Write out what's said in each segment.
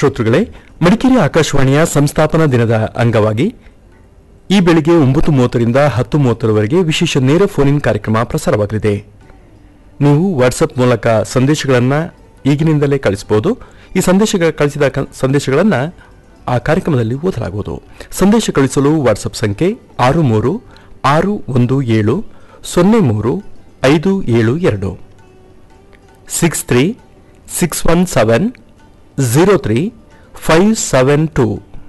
ಶ್ರೋತೃಗಳೇ ಮಡಿಕೇರಿ ಆಕಾಶವಾಣಿಯ ಸಂಸ್ಥಾಪನಾ ದಿನದ ಅಂಗವಾಗಿ ಈ ಬೆಳಿಗ್ಗೆ ಒಂಬತ್ತು ಮೂವತ್ತರಿಂದ ಹತ್ತು ಮೂವತ್ತರವರೆಗೆ ವಿಶೇಷ ನೇರ ಫೋನ್ ಇನ್ ಕಾರ್ಯಕ್ರಮ ಪ್ರಸಾರವಾಗಲಿದೆ ನೀವು ವಾಟ್ಸಪ್ ಮೂಲಕ ಸಂದೇಶಗಳನ್ನು ಈಗಿನಿಂದಲೇ ಕಳಿಸಬಹುದು ಈ ಸಂದೇಶ ಕಳಿಸಿದ ಕ- ಸಂದೇಶಗಳನ್ನು ಆ ಕಾರ್ಯಕ್ರಮದಲ್ಲಿ ಓದಲಾಗುವುದು ಸಂದೇಶ ಕಳಿಸಲು ವಾಟ್ಸಪ್ ಸಂಖ್ಯೆ ಆರು ಮೂರು ಆರು ಒಂದು ಏಳು ಸೊನ್ನೆ ಮೂರು ಐದು ಏಳು ಎರಡು six three six one seven zero three five seven two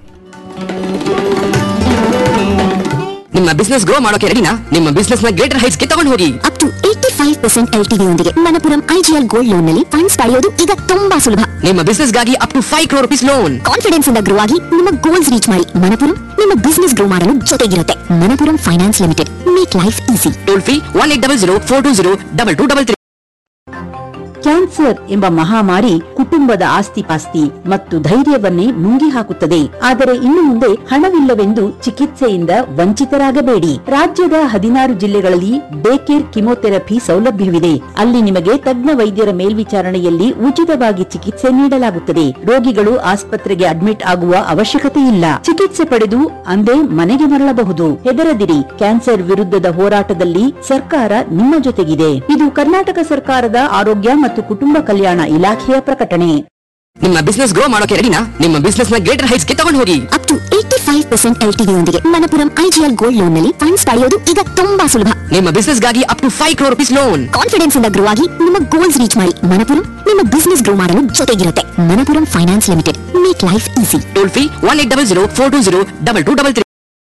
ನಿಮ್ಮ ಬಿಸ್ನೆಸ್ ಗ್ರೋ ಮಾಡೋಕೆ ರೆಡಿನಾ ನಿಮ್ಮ ಬಿಸ್ನೆಸ್ ನ ಗ್ರೇಟರ್ ಹೈಟ್ಸ್ ಗೆ ತಗೊಂಡು ಹೋಗಿ up to eighty five percent L T ಯೊಂದಿಗೆ ಮಣಪುರಂ ಐಜಿಎಲ್ ಗೋಲ್ಡ್ ಲೋನ್ ನಲ್ಲಿ ಫಂಡ್ಸ್ ಪಡೆಯೋದು ಈಗ ತುಂಬಾ ಸುಲಭ ನಿಮ್ಮ ಬಿಸ್ನೆಸ್ ಗಾಗಿ up to five crore rupees loan confidence ಇಂದ ಗ್ರೋ ಆಗಿ ನಿಮ್ಮ ಗೋಲ್ಸ್ ರೀಚ್ ಮಾಡಿ ಮಣಪುರಂ ನಿಮ್ಮ ಬಿಸ್ನೆಸ್ ಗ್ರೋ ಮಾಡಲು ಜೊತೆಗಿರುತ್ತೆ Manappuram finance limited make life easy toll free one eight double zero four two zero double two double three cancer ಎಂಬ ಮಹಾಮಾರಿ ಕುಟುಂಬದ ಆಸ್ತಿಪಾಸ್ತಿ ಮತ್ತು ಧೈರ್ಯವನ್ನೇ ನುಂಗಿ ಹಾಕುತ್ತದೆ ಆದರೆ ಇನ್ನು ಮುಂದೆ ಹಣವಿಲ್ಲವೆಂದು ಚಿಕಿತ್ಸೆಯಿಂದ ವಂಚಿತರಾಗಬೇಡಿ ರಾಜ್ಯದ ಹದಿನಾರು ಜಿಲ್ಲೆಗಳಲ್ಲಿ ಡೇ ಕೇರ್ ಕಿಮೋಥೆರಪಿ ಸೌಲಭ್ಯವಿದೆ ಅಲ್ಲಿ ನಿಮಗೆ ತಜ್ಞ ವೈದ್ಯರ ಮೇಲ್ವಿಚಾರಣೆಯಲ್ಲಿ ಉಚಿತವಾಗಿ ಚಿಕಿತ್ಸೆ ನೀಡಲಾಗುತ್ತದೆ ರೋಗಿಗಳು ಆಸ್ಪತ್ರೆಗೆ ಅಡ್ಮಿಟ್ ಆಗುವ ಅವಶ್ಯಕತೆ ಇಲ್ಲ ಚಿಕಿತ್ಸೆ ಪಡೆದು ಅಂದೇ ಮನೆಗೆ ಮರಳಬಹುದು ಹೆದರದಿರಿ ಕ್ಯಾನ್ಸರ್ ವಿರುದ್ಧದ ಹೋರಾಟದಲ್ಲಿ ಸರ್ಕಾರ ನಿಮ್ಮ ಜೊತೆಗಿದೆ ಇದು ಕರ್ನಾಟಕ ಸರ್ಕಾರದ ಆರೋಗ್ಯ ಮತ್ತು ಕುಟುಂಬ ಕಲ್ಯಾಣ ಇಲಾಖೆಯ ಪ್ರಕಟಣೆ ನಿಮ್ಮ ಬಿಸ್ನೆಸ್ ಗ್ರೋ ಮಾಡೋಕೆ ರೆಡಿನಾ ನಿಮ್ಮ ಬಿಸ್ನೆಸ್ ನ ಗ್ರೇಟರ್ ಹೈಟ್ಸ್ ಗೆ ತಗೊಂಡು ಹೋಗಿ up to eighty five percent L T ಯೊಂದಿಗೆ ಮಣಪುರಂ ಐಜಿಎಲ್ ಗೋಲ್ಡ್ ಲೋನ್ ನಲ್ಲಿ ಫಂಡ್ಸ್ ಪಡೆಯೋದು ಈಗ ತುಂಬಾ ಸುಲಭ ನಿಮ್ಮ ಬಿಸ್ನೆಸ್ ಗಾಗಿ up to five crore rupees loan confidence ಇಂದ ಗ್ರೋ ಆಗಿ ನಿಮ್ಮ ಗೋಲ್ಸ್ ರೀಚ್ ಮಾಡಿ ಮಣಪುರಂ ನಿಮ್ಮ ಬಿಸ್ನೆಸ್ ಗ್ರೋ ಮಾಡಲು ಜೊತೆಗಿರುತ್ತೆ Manappuram finance limited make life easy toll free one eight double zero four two zero double two double three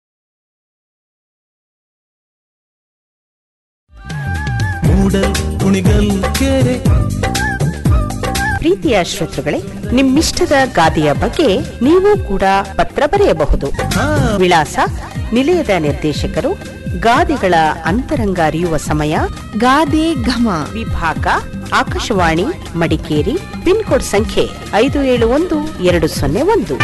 ಮೂಡಲ್ ಕುಣಿಗಲ್ ಕೆರೆ ಪ್ರೀತಿಯ ಶ್ರೋತೃಗಳೇ ನಿಮ್ಮಿಷ್ಟದ ಗಾದೆಯ ಬಗ್ಗೆ ನೀವು ಕೂಡ ಪತ್ರ ಬರೆಯಬಹುದು ವಿಳಾಸ ನಿಲಯದ ನಿರ್ದೇಶಕರು ಗಾದೆಗಳ ಅಂತರಂಗ ಅರಿಯುವ ಸಮಯ ಗಾದೆ ಘಮ ವಿಭಾಗ ಆಕಾಶವಾಣಿ ಮಡಿಕೇರಿ ಪಿನ್ ಕೋಡ್ ಸಂಖ್ಯೆ ಐದು ಏಳು ಒಂದು ಎರಡು ಸೊನ್ನೆ ಒಂದು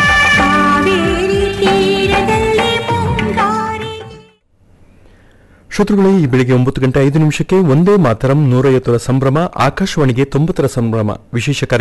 ಶ್ರೋತೃಗಳೇ ಈ ಬೆಳಿಗ್ಗೆ ಒಂಬತ್ತು ಗಂಟೆ ಐದು ನಿಮಿಷಕ್ಕೆ ಒಂದೇ ಮಾತರಂ ನೂರೈವತ್ತರ ಸಂಭ್ರಮ ಆಕಾಶವಾಣಿಗೆ ತೊಂಬತ್ತರ ಸಂಭ್ರಮ ವಿಶೇಷ ಕಾರ್ಯ